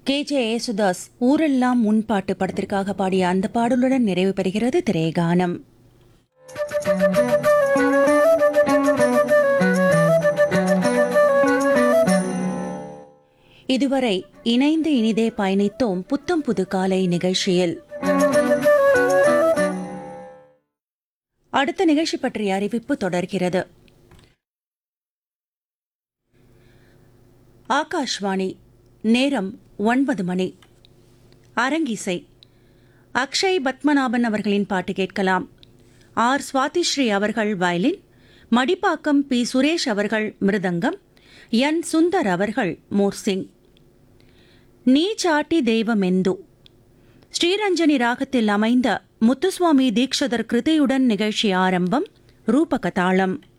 K J Yesudas ஊரெல்லாம் முன்பாட்டு படத்திற்காக பாடிய அந்த பாடலுடன் நிறைவு பெறுகிறது திரைகானம் இதுவரை இணைந்து இனிதே பயணித்தோம் புத்தம் புது காலை நிகழ்ச்சியில் அடுத்த நிகழ்ச்சி பற்றிய அறிவிப்பு தொடர்கிறது ஆகாஷ்வாணி நேரம் ஒன்பது மணி அரங்கிசை அக்ஷய் பத்மநாபன் அவர்களின் பாட்டு கேட்கலாம் ஆர் சுவாதிஸ்ரீ அவர்கள் வயலின் மடிப்பாக்கம் பி சுரேஷ் அவர்கள் மிருதங்கம் என் சுந்தர் அவர்கள் மோர்சிங் நீ சாட்டி தெய்வமெந்து ஸ்ரீரஞ்சனி ராகத்தில் அமைந்த முத்துசுவாமி தீக்ஷதர் கிருதியுடன் நிகழ்ச்சி ஆரம்பம் ரூபகதாளம்